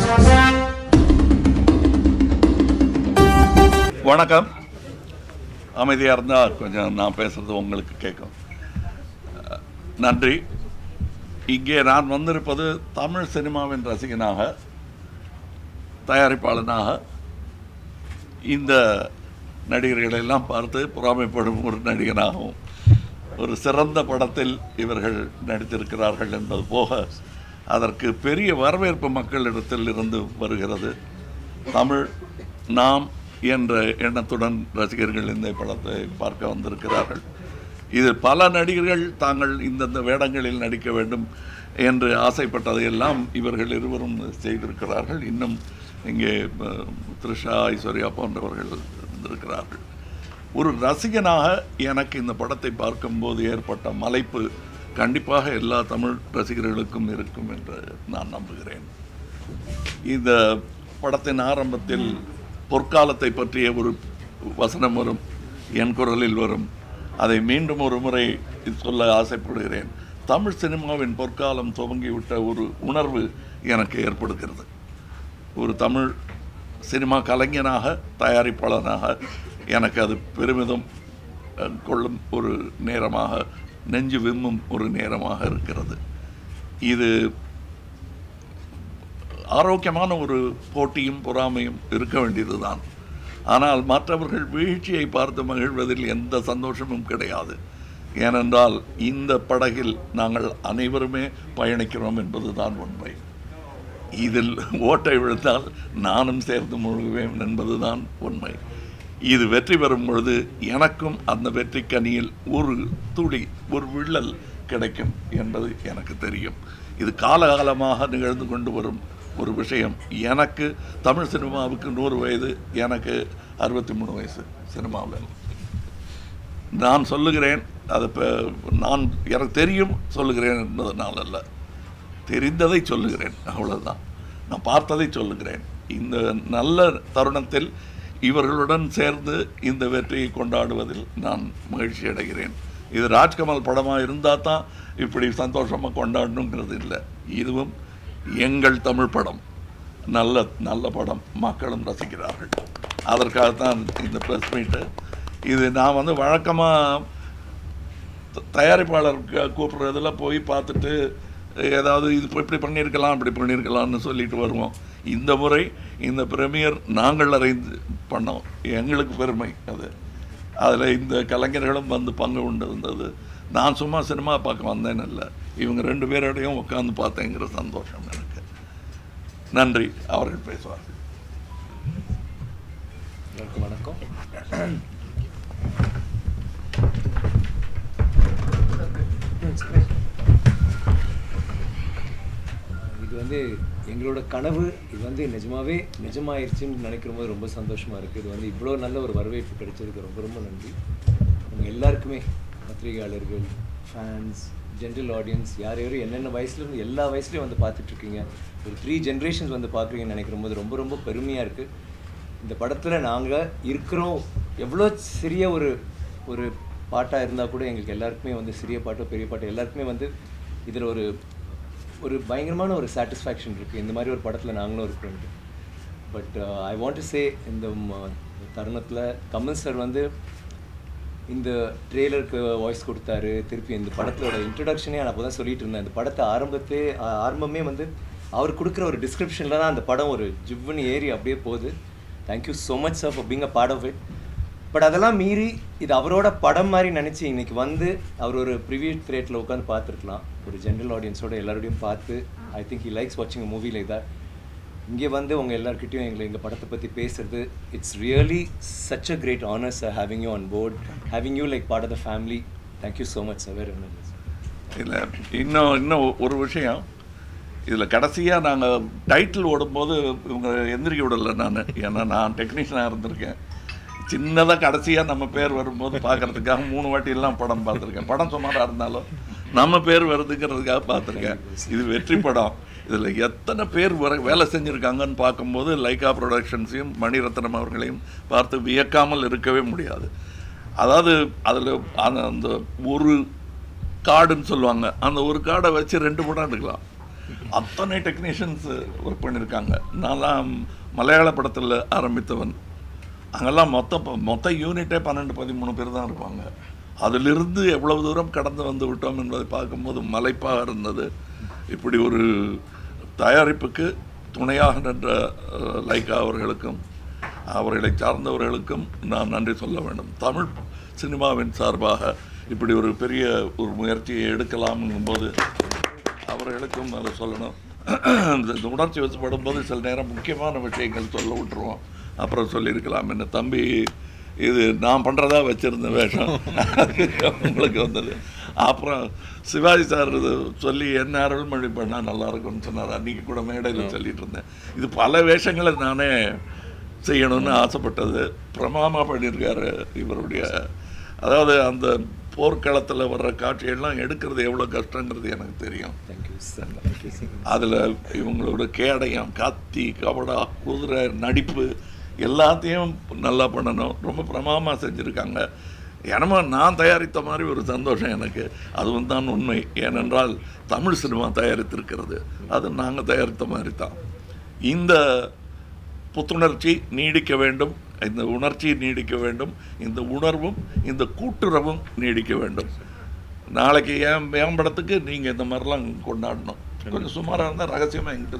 வணக்கம் அமைதியாக இருந்தால் கொஞ்சம் நான் பேசுறது உங்களுக்கு கேட்கும் அஹ், நன்றி இங்கே நான் வந்திருப்பது தமிழ் சினிமாவின் ரசிகனாக தயாரிப்பாளனாக இந்த நடிகர்களை எல்லாம் பார்த்து பொறாமைப்படும் ஒரு நடிகனாகவும் ஒரு சிறந்த படத்தில் இவர்கள் நடித்திருக்கிறார்கள் என்பது போக அதற்கு பெரிய வரவேற்பு மக்களிடத்தில் இருந்து வருகிறது தமிழ் நாம் என்ற எண்ணத்துடன் ரசிகர்கள் இந்த படத்தை பார்க்க வந்திருக்கிறார்கள் இதில் பல நடிகர்கள் தாங்கள் இந்தந்த வேடங்களில் நடிக்க வேண்டும் என்று ஆசைப்பட்டதையெல்லாம் இவர்கள் இருவரும் செய்திருக்கிறார்கள் இன்னும் இங்கே அஹ், த்ரிஷா ஐஸ்வர்யா போன்றவர்கள் இருந்திருக்கிறார்கள் ஒரு ரசிகனாக எனக்கு இந்த படத்தை பார்க்கும்போது ஏற்பட்ட மலைப்பு கண்டிப்பாக எல்லா தமிழ் ரசிகர்களுக்கும் இருக்கும் என்று நான் நம்புகிறேன் இந்த படத்தின் ஆரம்பத்தில் பொற்காலத்தை பற்றிய ஒரு வசனம் வரும் என் குரலில் வரும் அதை மீண்டும் ஒரு முறை சொல்ல ஆசைப்படுகிறேன் தமிழ் சினிமாவின் பொற்காலம் துவங்கிவிட்ட ஒரு உணர்வு எனக்கு ஏற்படுகிறது ஒரு தமிழ் சினிமா கலைஞனாக தயாரிப்பாளனாக எனக்கு அது பெருமிதம் அஹ், கொள்ளும் ஒரு நேரமாக நெஞ்சு விம்மும் ஒரு நேரமாக இருக்கிறது இது ஆரோக்கியமான ஒரு போட்டியும் பொறாமையும் இருக்க வேண்டியதுதான் ஆனால் மற்றவர்கள் வீழ்ச்சியை பார்த்து மகிழ்வதில் எந்த சந்தோஷமும் கிடையாது ஏனென்றால் இந்த படகில் நாங்கள் அனைவருமே பயணிக்கிறோம் என்பதுதான் உண்மை இதில் ஓட்டை விழுந்தால் நானும் சேர்ந்து முழுகுவேன் என்பதுதான் உண்மை இது வெற்றி பெறும் பொழுது எனக்கும் அந்த வெற்றி கனியில் ஒரு துளி ஒரு விள்ளல் கிடைக்கும் என்பது எனக்கு தெரியும் இது காலகாலமாக நிகழ்ந்து கொண்டு வரும் ஒரு விஷயம் எனக்கு தமிழ் சினிமாவுக்கு நூறு வயது எனக்கு அறுபத்தி மூணு வயசு சினிமாவில் நான் சொல்லுகிறேன் அது இப்போ நான் எனக்கு தெரியும் சொல்லுகிறேன் என்பதனால் அல்ல தெரிந்ததை சொல்லுகிறேன் அவ்வளவுதான் நான் பார்த்ததை சொல்லுகிறேன் இந்த நல்ல தருணத்தில் இவர்களுடன் சேர்ந்து இந்த வெற்றியை கொண்டாடுவதில் நான் மகிழ்ச்சி அடைகிறேன் இது ராஜ்கமல் படமாக இருந்தால் தான் இப்படி சந்தோஷமாக கொண்டாடணுங்கிறது இல்லை இதுவும் எங்கள் தமிழ் படம் நல்ல நல்ல படம் மக்களும் ரசிக்கிறார்கள் அதற்காகத்தான் இந்த ப்ரெஸ் மீட்டு இது நான் வந்து வழக்கமாக த- தயாரிப்பாளர் க- கூப்பிடுறதுல போய் பார்த்துட்டு ஏதாவது இது இப்ப இப்படி பண்ணியிருக்கலாம் இப்படி பண்ணியிருக்கலாம்னு சொல்லிட்டு வருவோம் இந்த முறை இந்த பிரீமியர் நாங்கள் அறிந்து பண்ணோம் எங்களுக்கு பெருமை அது அதில் இந்த கலைஞர்களும் வந்து பங்கு கொண்டு இருந்தது நான் சும்மா சினிமா பார்க்க வந்தேன்னு இல்லை இவங்க ரெண்டு பேரோடையும் உட்காந்து பார்த்தேங்கிற சந்தோஷம் எனக்கு நன்றி அவர்கள் பேசுவார்கள் எல்லாருக்கும் வணக்கம் இது வந்து எங்களோட கனவு இது வந்து நிஜமாவே நிஜமாயிருச்சுன்னு நினைக்கிற போது ரொம்ப சந்தோஷமா இருக்கு இது வந்து இவ்வளோ நல்ல ஒரு வரவேற்பு கிடைச்சதுக்கு ரொம்ப ரொம்ப நன்றி உங்க எல்லாருக்குமே பத்திரிகையாளர்கள் ஃபேன்ஸ் ஜென்ரல் ஆடியன்ஸ் யார் யாரும் என்னென்ன வயசுல இருந்து எல்லா வயசுலையும் வந்து பார்த்துட்டு இருக்கீங்க ஒரு த்ரீ ஜென்ரேஷன்ஸ் வந்து பார்க்குறீங்கன்னு நினைக்கிற போது ரொம்ப ரொம்ப பெருமையாக இருக்குது இந்த படத்தில் நாங்கள் இருக்கிறோம் எவ்வளோ சிறிய ஒரு ஒரு பாட்டாக இருந்தால் கூட எங்களுக்கு எல்லாருக்குமே வந்து சிறிய பாட்டோ பெரிய பாட்டோ எல்லாருக்குமே வந்து இதில் ஒரு ஒரு பயங்கரமான ஒரு சாட்டிஸ்ஃபேக்ஷன் இருக்குது இந்த மாதிரி ஒரு படத்தில் நாங்களும் இருக்கிறோம் but I want to say இந்த தருணத்தில் கமல் சார் வந்து இந்த ட்ரெய்லருக்கு வாய்ஸ் கொடுத்தாரு திருப்பி இந்த படத்தோட இன்ட்ரடக்ஷனே நான் அப்போ தான் சொல்லிட்டு இருந்தேன் இந்த படத்தை ஆரம்பத்தே ஆ- ஆரம்பமே வந்து அவர் கொடுக்குற ஒரு டிஸ்கிரிப்ஷனில் தான் அந்த படம் ஒரு ஜிவ்வுன்னு ஏறி அப்படியே போகுது thank you so much sir for being a part of it but அதெல்லாம் மீறி இது அவரோட படம் மாதிரி நினச்சி இன்னைக்கு வந்து அவர் ஒரு ப்ரிவியூ திரேட்டில் உட்காந்து பார்த்துருக்கலாம் ஒரு ஜென்ரல் ஆடியன்ஸோட எல்லாரோடையும் பார்த்து ஐ திங்க் ஹி லைக்ஸ் வாட்சிங் மூவி லைக் that இங்கே வந்து உங்கள் எல்லாருக்கிட்டையும் எங்களை எங்கள் படத்தை பற்றி பேசுறது it's really such a great honour sir having you on board having you like part of the family thank you so much sir வேறு ஒன்றும் இல்லை சார் இல்லை இன்னும் இன்னும் ஒரு விஷயம் இதில் கடைசியாக நாங்கள் டைட்டில் ஓடும்போது இவங்க எந்திரிக்க விடலை நான் ஏன்னா நான் டெக்னீஷியனாக இருந்திருக்கேன் சின்னதாக கடைசியாக நம்ம பேர் வரும்போது பார்க்கறதுக்காக மூணு வாட்டி எல்லாம் படம் பார்த்துருக்கேன் படம் சுமாராக இருந்தாலும் நம்ம பேர் வருதுங்கிறதுக்காக பார்த்துருக்கேன் இது வெற்றி படம் இதில் எத்தனை பேர் வர வேலை செஞ்சுருக்காங்கன்னு பார்க்கும்போது லைகா ப்ரொடக்ஷன்ஸையும் மணிரத்னம் அவர்களையும் பார்த்து வியக்காமல் இருக்கவே முடியாது அதாவது அதில் அந்த அந்த ஒரு கார்டுன்னு சொல்லுவாங்க அந்த ஒரு கார்டை வச்சு ரெண்டு படம் எடுக்கலாம் அத்தனை டெக்னீஷியன்ஸ் ஒர்க் பண்ணியிருக்காங்க நான்லாம் மலையாள படத்தில் ஆரம்பித்தவன் அங்கெல்லாம் மொத்த மொத்த யூனிட்டே பன்னெண்டு பதிமூணு பேர் தான் இருப்பாங்க அதிலிருந்து எவ்வளவு தூரம் கடந்து வந்து விட்டோம் என்பதை பார்க்கும்போது மலைப்பாக இருந்தது இப்படி ஒரு தயாரிப்புக்கு துணையாக நின்ற அஹ், லைகா அவர்களுக்கும் அவர்களை சார்ந்தவர்களுக்கும் நான் நன்றி சொல்ல வேண்டும் தமிழ் சினிமாவின் சார்பாக இப்படி ஒரு பெரிய ஒரு முயற்சியை எடுக்கலாம் போது அவர்களுக்கும் அதை சொல்லணும் இந்த உணர்ச்சி வசப்படும் போது சில நேரம் முக்கியமான விஷயங்கள் சொல்ல விட்டுருவோம் அப்புறம் சொல்லியிருக்கலாம் என்ன தம்பி இது நான் பண்ணுறதா வச்சுருந்த வேஷம் உங்களுக்கு வந்தது அப்புறம் சிவாஜி சார் இது சொல்லி என்ன அருள்மொழி பண்ணால் நல்லா இருக்கும்னு சொன்னார் அன்றைக்கி கூட மேடையில் சொல்லிட்டு இருந்தேன் இது பல வேஷங்களை நானே செய்யணும்னு ஆசைப்பட்டது பிரமாமா பண்ணியிருக்காரு இவருடைய அதாவது அந்த போர்க்களத்தில் வர்ற காட்சியெல்லாம் எடுக்கிறது எவ்வளோ கஷ்டங்கிறது எனக்கு தெரியும் தேங்க்யூ சார் தேங்க்யூ சார் அதில் இவங்களோட கேடயம் கத்தி கபடா குதிரை நடிப்பு எல்லாத்தையும் நல்லா பண்ணணும் ரொம்ப பிரமாதமாக செஞ்சுருக்காங்க என்னமோ நான் தயாரித்த மாதிரி ஒரு சந்தோஷம் எனக்கு அதுவும் தான் உண்மை ஏனென்றால் தமிழ் சினிமா தயாரித்திருக்கிறது அது நாங்கள் தயாரித்த மாதிரி தான் இந்த புத்துணர்ச்சி நீடிக்க வேண்டும் இந்த உணர்ச்சி நீடிக்க வேண்டும் இந்த உணர்வும் இந்த கூட்டுறவும் நீடிக்க வேண்டும் நாளைக்கு என் என் படத்துக்கு நீங்கள் இந்த மாதிரிலாம் கொண்டாடணும் கொஞ்சம் சுமாராக இருந்தால் ரகசியமாக என்கிட்ட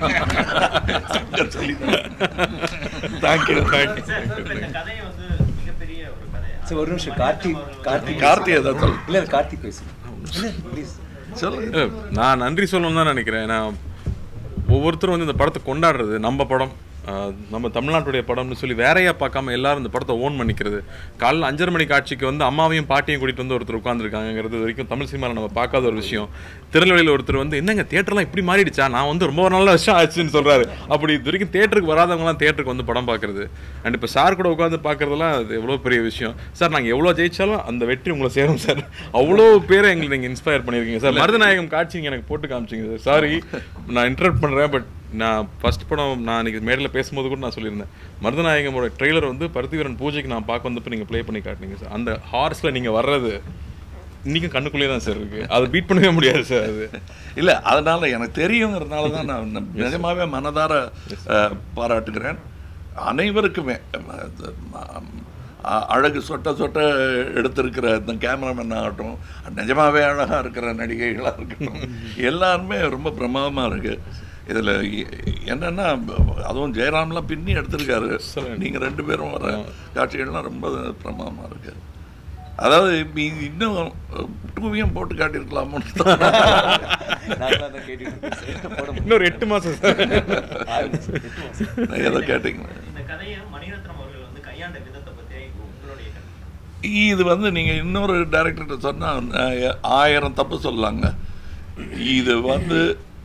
சொல்லி தேங்க்யூ சார், இப்ப இந்த கதையை வந்து மிகப்பெரிய ஒரு கதை. சார் ஒரு நிமிஷம் கார்த்திக் கார்த்திக் கார்த்தி ஏதாவது சொல்லு. இல்லை கார்த்திக் பேசுங்க இல்லை ப்ளீஸ் சொல்லுங்க இல்ல, நான் நன்றி சொல்லணும்னு தான் நினைக்கிறேன் நான் ஒவ்வொருத்தரும் வந்து இந்த படத்தை கொண்டாடுறது நம்ம படம் ஆஹ், நம்ம தமிழ்நாட்டுடைய படம்னு சொல்லி வேறையா பார்க்காம எல்லாரும் இந்த படத்தை ஓன் பண்ணிக்கிறது காலைல அஞ்சரை மணி காட்சிக்கு வந்து அம்மாவையும் பாட்டியும் கூட்டிட்டு வந்து ஒருத்தர் உட்காந்துருக்காங்கிறது வரைக்கும் தமிழ் சினிமாவில் நம்ம பார்க்காத ஒரு விஷயம் திருநெல்வேலியில் ஒருத்தர் வந்து என்னங்க தேட்டர்லாம் இப்படி மாறிடுச்சா நான் வந்து ரொம்ப நல்ல வருஷம் ஆச்சுன்னு சொல்றாரு அப்படி இது வரைக்கும் தேட்டருக்கு வராதவங்கலாம் தேட்டருக்கு வந்து படம் பார்க்கறது அண்ட் இப்போ சார் கூட உட்காந்து பார்க்கறதெல்லாம் அது எவ்வளோ பெரிய விஷயம் சார் நாங்கள் எவ்வளோ ஜெயிச்சாலும் அந்த வெற்றி உங்களை சேரும் சார் அவ்வளோ பேரை எங்களை நீங்கள் இன்ஸ்பயர் பண்ணியிருக்கீங்க சார் மருதநாயகம் காட்சி நீங்க எனக்கு போட்டு காமிச்சிங்க சார் சாரி நான் இன்டர்ப்ட் பண்ணுறேன் பட் நான் ஃபர்ஸ்ட் படம் நான் இன்னைக்கு மேடையில் பேசும்போது கூட நான் சொல்லியிருந்தேன் மருதநாயகமோட ட்ரெய்லர் வந்து பருத்திவீரன் பூஜைக்கு நான் பார்க்க வந்தப்போ நீங்கள் ப்ளே பண்ணி காட்டினீங்க சார் அந்த ஹார்ஸில் நீங்கள் வர்றது இன்னைக்கும் கண்ணுக்குள்ளேயே தான் சார் இருக்கு அதை பீட் பண்ணவே முடியாது சார் அது இல்லை அதனால் எனக்கு தெரியுங்கிறதுனால தான் நான் நிஜமாவே மனதார அஹ், பாராட்டுகிறேன் அனைவருக்குமே அஹ், இது, அஹ், அழகு சொட்ட சொட்ட எடுத்திருக்கிற இந்த கேமராமேன் ஆகட்டும் நிஜமாவே அழகாக இருக்கிற நடிகைகளாக இருக்கட்டும் எல்லாருமே ரொம்ப பிரமாதமாக இருக்குது இதில் என்னென்னா அதுவும் ஜெயராம்லாம் பின்னி எடுத்திருக்காரு நீங்கள் ரெண்டு பேரும் வர காட்சிகள்லாம் ரொம்ப பிரமாதமாக இருக்குது அதாவது இப்ப இது இன்னும் டூவியும் போட்டு காட்டியிருக்கலாமோன்னு தோணுது. நாங்களாம் தான் கேட்டுட்டு இருக்கோம் சார் போட முடியும் இன்னொரு எட்டு மாதம் சார் ஆகுது சார், எட்டு மாசம். ஏதோ கேட்டிங்களா இந்த கதையை மணிரத்னம் அவர்கள் வந்து கையாண்ட விதத்தை பத்தி உங்களுடைய கருத்து இது வந்து நீங்கள் இன்னொரு டைரக்டர்கிட்ட சொன்னால் ஆயிரம் தப்பு சொல்லலாங்க இது வந்து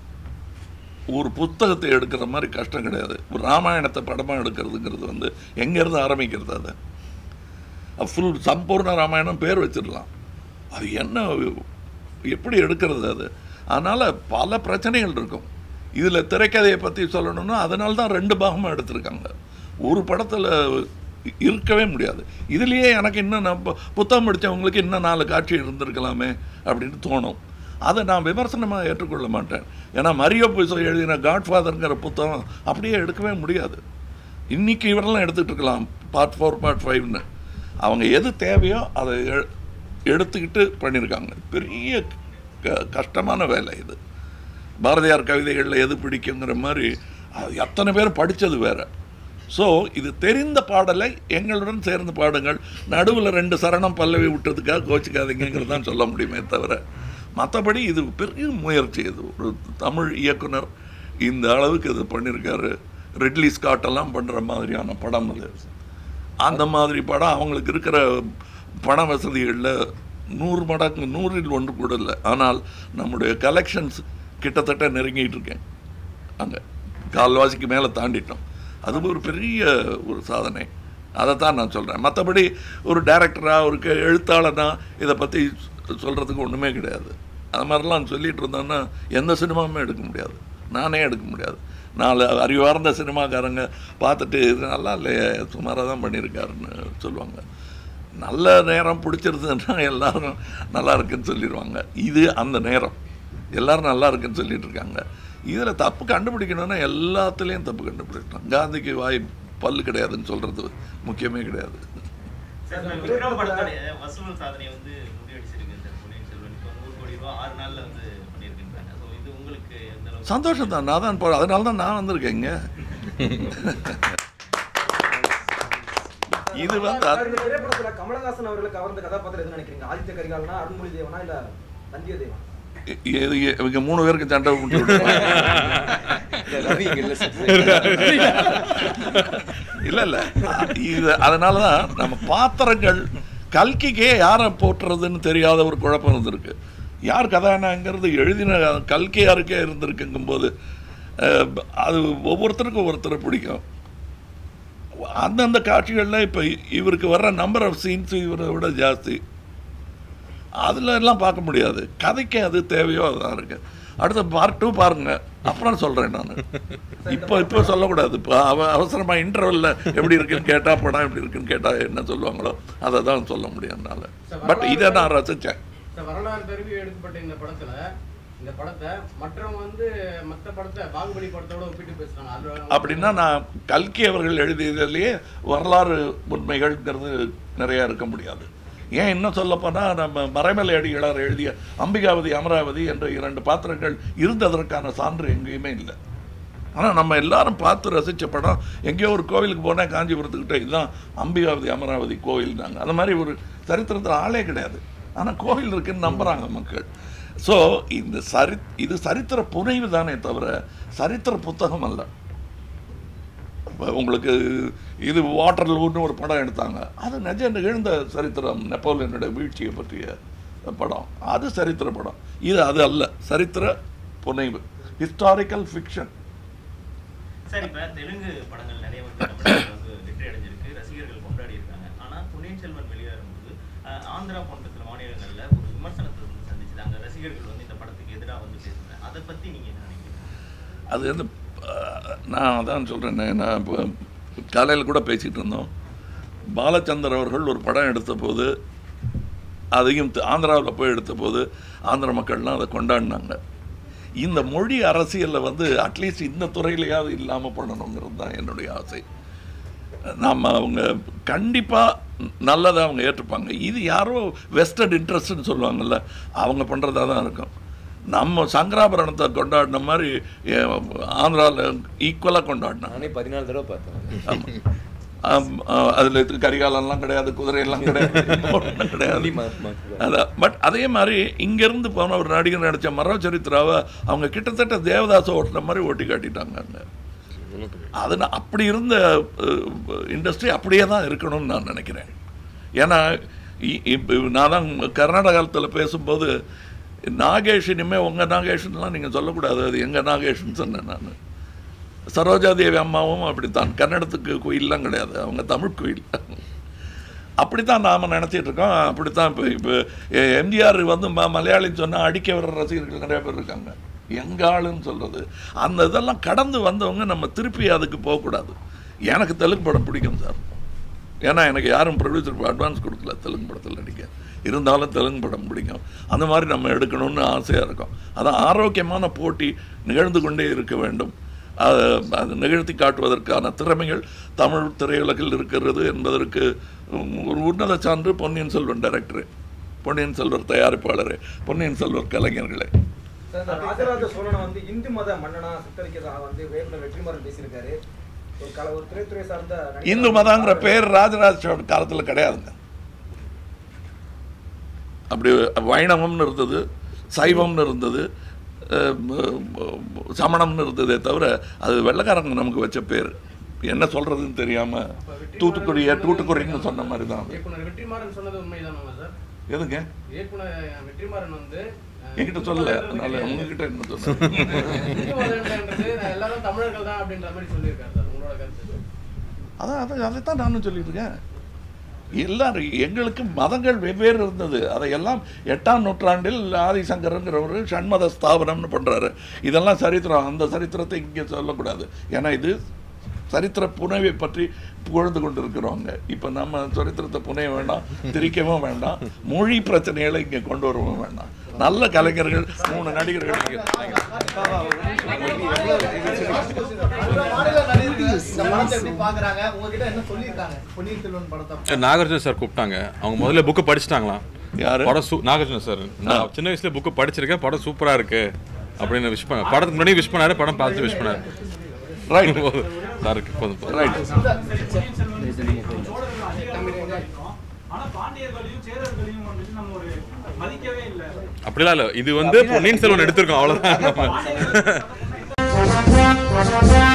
ஒரு புத்தகத்தை எடுக்கிற மாதிரி கஷ்டம் கிடையாது ஒரு ராமாயணத்தை படமாக எடுக்கிறதுங்கிறது வந்து எங்கேருந்து ஆரம்பிக்கிறது அது ஃபுல் சம்பூர்ண ராமாயணம் பேர் வச்சிடலாம் அது என்ன எப்படி எடுக்கிறது அது அதனால் பல பிரச்சனைகள் இருக்கும் இதில் திரைக்கதையை பற்றி சொல்லணும்னா அதனால தான் ரெண்டு பாகமாக எடுத்திருக்காங்க ஒரு படத்தில் இருக்கவே முடியாது இதுலேயே எனக்கு இன்னும் நான் பு- புத்தகம் படித்தவங்களுக்கு இன்னும் நாலு காட்சி இருந்திருக்கலாமே அப்படின்னு தோணும் அதை நான் விமர்சனமாக ஏற்றுக்கொள்ள மாட்டேன் ஏன்னா மரியோ புய்சோ எழுதின காட்ஃபாதருங்கிற புத்தகம் அப்படியே எடுக்கவே முடியாது இன்னைக்கு இவரெல்லாம் எடுத்துகிட்டு இருக்கலாம் பார்ட் ஃபோர் பார்ட் ஃபைவ்னு அவங்க எது தேவையோ அதை எ- எடுத்துக்கிட்டு பண்ணியிருக்காங்க பெரிய க- கஷ்டமான வேலை இது பாரதியார் கவிதைகளில் எது பிடிக்குங்கிற மாதிரி அது எத்தனை பேர் படித்தது வேற ஸோ இது தெரிந்த பாடலை எங்களுடன் சேர்ந்து பாடுங்கள் நடுவில் ரெண்டு சரணம் பல்லவி விட்டதுக்காக கோச்சிக்காதீங்கிறது தான் சொல்ல முடியுமே தவிர மற்றபடி இது பெரிய முயற்சி இது ஒரு தமிழ் இயக்குனர் இந்த அளவுக்கு இது பண்ணியிருக்காரு ரிட்லி ஸ்காட் எல்லாம் பண்ணுற மாதிரியான படம் அது அந்த மாதிரி படம் அவங்களுக்கு இருக்கிற பண வசதிகளில் நூறு மடங்கு நூறில் ஒன்று கூட இல்லை ஆனால் நம்முடைய கலெக்ஷன்ஸ் கிட்டத்தட்ட நெருங்கிட்டு இருக்கேன் அங்கே கால்வாசிக்கு மேலே தாண்டிட்டோம் அது ஒரு பெரிய ஒரு சாதனை அதை தான் நான் சொல்கிறேன் மற்றபடி ஒரு டைரக்டராக ஒரு கே- எழுத்தாளனா இதை பற்றி சொல்கிறதுக்கு ஒன்றுமே கிடையாது அது மாதிரிலாம் சொல்லிட்டு இருந்தோன்னா எந்த சினிமாவுமே எடுக்க முடியாது நானே எடுக்க முடியாது நாலு அறிவார்ந்த சினிமாக்காரங்க பார்த்துட்டு இது நல்லா இல்லையே சுமாராக தான் பண்ணியிருக்காருன்னு சொல்லுவாங்க நல்ல நேரம் பிடிச்சிருந்ததுன்னா எல்லாரும் நல்லா இருக்குன்னு சொல்லிடுவாங்க இது அந்த நேரம் எல்லாரும் நல்லா இருக்குன்னு சொல்லிட்டு இருக்காங்க இதில் தப்பு கண்டுபிடிக்கணும்னா எல்லாத்துலேயும் தப்பு கண்டுபிடிக்கணும் காந்திக்கு வாய் பல்லு கிடையாதுன்னு சொல்கிறது முக்கியமே கிடையாது சார் இப்ப விக்ரம் படத்துடைய வசூல் சாதனை வந்து முறியடிச்சிருக்கு சார் பொன்னியின் செல்வன் இப்போ நூறு கோடி ரூபாய் ஆறு நாள்ல வந்து பண்ணியிருக்கின்றாங்க ஸோ இது உங்களுக்கு எந்த அளவுக்கு சந்தோஷம் தான் நான் தான் போ அதனால தான் நான் வந்திருக்கேன் இங்க இது வந்து சார், இந்த திரைப்படத்துல கமலஹாசன் அவர்களுக்கு கவர்ந்த கதாபாத்திரம் எதுன்னு நினைக்கிறீங்க ஆதித்ய கரிகாலனா அருண்மொழி தேவனா இல்ல வந்தியத்தேவனா இது இவங்க மூணு பேருக்கு சண்டை விட்டு விடுவாங்க. ரவி இங்க இல்லை சார் இல்ல இல்ல இது அதனால தான் நம்ம பாத்திரங்கள் கல்கிக்கே யாரை போட்டுறதுன்னு தெரியாத ஒரு குழப்பம் இருந்திருக்கு யார் கதாநாயகங்கிறது எழுதின கல்கியாருக்கே இருந்திருக்குங்கும்போது அஹ், அது ஒவ்வொருத்தருக்கும் ஒவ்வொருத்தரை பிடிக்கும் அந்தந்த காட்சிகளில் இப்போ இவருக்கு வர்ற நம்பர் ஆஃப் சீன்ஸ் இவரை விட ஜாஸ்தி அதில் எல்லாம் பார்க்க முடியாது கதைக்கு அது தேவையோ அதுதான் இருக்கு அடுத்த பார்ட் டூ பாருங்க அப்புறம் சொல்கிறேன் நான் இப்போ இப்போ சொல்லக்கூடாது இப்போ அவ அவசரமாக இன்டர்வலில் எப்படி இருக்குன்னு கேட்டால் படம் எப்படி இருக்குன்னு கேட்டால் என்ன சொல்லுவாங்களோ அதை தான் சொல்ல முடியும் என்னால் பட் இதை நான் ரசித்தேன் இந்த வரலாறு தருவி எடுக்கப்பட்ட இந்த படத்துல இந்த படத்தை மற்றவங்க வந்து மத்த படத்தை பாகுபலி படத்தோட ஒப்பிட்டு பேசுறாங்க அதுல அப்படின்னா நான் கல்கி அவர்கள் எழுதியதிலேயே வரலாறு உண்மைகள்ங்கிறது நிறையா இருக்க முடியாது ஏன் இன்னும் சொல்லப்போனால் நம்ம மறைமலை அடிகளார் எழுதிய அம்பிகாவதி அமராவதி என்ற இரண்டு பாத்திரங்கள் இருந்ததற்கான சான்று எங்கேயுமே இல்லை ஆனால் நம்ம எல்லாரும் பார்த்து ரசித்த படம் எங்கேயோ ஒரு கோவிலுக்கு போனால் காஞ்சிபுரத்துக்கிட்ட இதுதான் அம்பிகாவதி அமராவதி கோவில்னாங்க அந்த மாதிரி ஒரு சரித்திரத்தில் ஆளே கிடையாது ஆனால் கோவில் இருக்குன்னு நம்புகிறாங்க மக்கள் ஸோ இந்த சரி இது சரித்திர புனைவு தானே தவிர சரித்திர புத்தகம் அல்ல இப்ப உங்களுக்கு இது வாட்டர்லூன்னு ஒரு படம் எடுத்தாங்க அது நிஜ நிகழ்ந்த சரித்திரம் நெப்போலியனுடைய வீழ்ச்சியை பற்றிய படம் அது சரித்திர படம் இது அது அல்ல சரித்திர புனைவு ஹிஸ்டாரிக்கல் ஃபிக்ஷன் சார் இப்ப தெலுங்கு படங்கள் நிறைய வந்து தமிழ்நாட்டில் வந்து வெற்றி அடைஞ்சிருக்கு ரசிகர்கள் கொண்டாடி இருக்காங்க ஆனா பொன்னியின் செல்வன் வெளியேறும்போது அஹ், ஆந்திரா போன்ற சில மாநிலங்கள்ல ஒரு விமர்சனத்தை வந்து சந்திச்சது அங்க ரசிகர்கள் வந்து இந்த படத்துக்கு எதிராக வந்து பேசுறாங்க அதை பத்தி நீங்க என்ன நினைக்கிறீங்க அது வந்து அஹ், நான் அதான் சொல்கிறேன் நான் இப்போ காலையில் கூட பேசிகிட்டு இருந்தோம் பாலச்சந்தர் அவர்கள் ஒரு படம் எடுத்த போது அதையும் ஆந்திராவில் போய் எடுத்த போது ஆந்திர மக்கள்லாம் அதை கொண்டாடினாங்க இந்த மொழி அரசியலில் வந்து அட்லீஸ்ட் இந்த துறையிலையாவது இல்லாமல் பண்ணணுங்கிறது தான் என்னுடைய ஆசை நாம் அவங்க கண்டிப்பாக நல்லதை அவங்க ஏற்றுப்பாங்க இது யாரோ வெஸ்டர்ன் இன்ட்ரெஸ்ட்னு சொல்லுவாங்கல்ல அவங்க பண்ணுறதா தான் இருக்கும் நம்ம சங்கராபரணத்தை கொண்டாடின மாதிரி ஆந்திராவில் ஈக்குவலாக கொண்டாடினாங்க நானே பதினாலு தடவை பார்த்தேன் ஆமாம் அதில் கரிகாலம்லாம் கிடையாது குதிரையெல்லாம் கிடையாது ஒண்ணும் கிடையாது only mark, mark. அதான் பட் அதே மாதிரி இங்கேருந்து போன ஒரு நடிகர் நடித்த மரோ சரித்திராவை அவங்க கிட்டத்தட்ட தேவதாசை ஓட்டுன மாதிரி ஓட்டி காட்டிட்டாங்க அங்க. அது நான் அப்படி இருந்த இண்டஸ்ட்ரி அப்படியே தான் இருக்கணும்னு நான் நினைக்கிறேன் ஏன்னா இ- இப்ப நான் தான் கர்நாடகாலத்தில் பேசும்போது நாகேஷ் இனிமேல் உங்கள் நாகேஷ்லாம் நீங்கள் சொல்லக்கூடாது அது எங்கள் நாகேஷ்னு சொன்னேன் நான் சரோஜாதேவி அம்மாவும் அப்படித்தான் கன்னடத்துக்கு கோயிலெலாம் கிடையாது அவங்க தமிழ் கோயில் அப்படித்தான் நாம் நினச்சிட்டு இருக்கோம் அப்படித்தான் இப்போ இப்போ எம்ஜிஆர் வந்து ம மலையாளின்னு சொன்னால் அடிக்க வர்ற ரசிகர்கள் நிறைய பேர் இருக்காங்க எங்க ஆளுன்னு சொல்கிறது அந்த இதெல்லாம் கடந்து வந்தவங்க நம்ம திருப்பி அதுக்கு போகக்கூடாது எனக்கு தெலுங்கு படம் பிடிக்கும் சார் ஏன்னா எனக்கு யாரும் ப்ரொடியூசர் அட்வான்ஸ் கொடுக்கல தெலுங்கு படத்தில் நடிக்க இருந்தாலும் தெலுங்கு படம் பிடிக்கும் அந்த மாதிரி நம்ம எடுக்கணும்னு ஆசையாக இருக்கும் அதான் ஆரோக்கியமான போட்டி நிகழ்ந்து கொண்டே இருக்க வேண்டும் அது அது நிகழ்த்தி காட்டுவதற்கான திறமைகள் தமிழ் திரையுலகில் இருக்கிறது என்பதற்கு உம், ஒரு உன்னத சான்று பொன்னியின் செல்வன் டைரக்டரு பொன்னியின் செல்வர் தயாரிப்பாளரே பொன்னியின் செல்வர் கலைஞர்களே சார், இந்த ராஜராஜ சோழனை வந்து இந்து மத மன்னனா சித்தரிக்கிறதா வந்து இயக்குனர் வெற்றிமாறன் பேசியிருக்காரு ஒரு கல ஒரு திரைத்துறை சார்ந்த நடிகர் இந்து மதங்கிற பேர் ராஜராஜ சோழன் காலத்தில் கிடையாதுங்க அப்படி வைணவம்னு இருந்தது சைவம்னு இருந்தது அஹ், சமணம்னு இருந்ததே தவிர அது வெள்ளைக்காரங்க நமக்கு வச்ச பேர் என்ன சொல்கிறதுன்னு தெரியாமல் தூத்துக்குடியை தூத்துக்குடின்னு சொன்ன மாதிரி தான் அது இயக்குனர் வெற்றிமாறன் சொன்னது உண்மைதானா சார் எதுங்க இயக்குனர் வெற்றிமாறன் வந்து அஹ், என்கிட்ட சொல்லல அதனால உங்ககிட்ட என்ன சொன்னேன் இந்து மதம்ன்றது எல்லாரும் தமிழர்கள் தான் அப்படின்ற மாதிரி சொல்லியிருக்காரு சார் உங்களோட கருத்து அதான் அதை அதைத்தான் நானும் சொல்லிட்டு இருக்கேன் எல்லாரும் எங்களுக்கு மதங்கள் வெவ்வேறு இருந்தது அதையெல்லாம் எட்டாம் நூற்றாண்டில் ஆதிசங்கரங்கிறவர் ஷண்மத ஸ்தாபனம்னு பண்ணுறாரு இதெல்லாம் சரித்திரம் அந்த சரித்திரத்தை இங்கே சொல்லக்கூடாது ஏன்னா இது சரித்திர புனைவை பற்றி புகழ்ந்து கொண்டு இருக்கிறோங்க இப்போ நம்ம சரித்திரத்தை புனைய வேண்டாம் திரிக்கவும் வேண்டாம் மொழி பிரச்சனைகளை இங்கே கொண்டு வரவும் வேண்டாம் நல்ல கலைஞர்கள் மூணு நடிகர்கள் இந்த படத்தை எப்படி பாக்குறாங்க உங்ககிட்ட என்ன சொல்லியிருக்காங்க பொன்னியின் செல்வன் படத்தை நாகார்ஜுன சார் கூப்பிட்டாங்க அவங்க முதல்ல புக்கு படிச்சிட்டாங்களாம் யாரு படம் சூ நாகார்ஜுன சார் நான் சின்ன வயசுல புக்கு படிச்சிருக்கேன் படம் சூப்பரா இருக்கு அப்படின்னு விஷ் பண்ண படத்துக்கு முன்னாடி விஷ் பண்ணாரு படம் பார்த்து விஷ் பண்ணாரு ரைட் சாருக்கு போதும் போதும். ரைட் ஆனா பாண்டியர்களையும் சேரர்களையும் வந்துட்டு நம்ம ஒரு மதிக்கவே இல்லை அப்படிலாம் இல்ல இது வந்து பொன்னியின் செல்வன் எடுத்திருக்கோம் அவ்வளவுதான் நம்ம பாண்டியர்கள்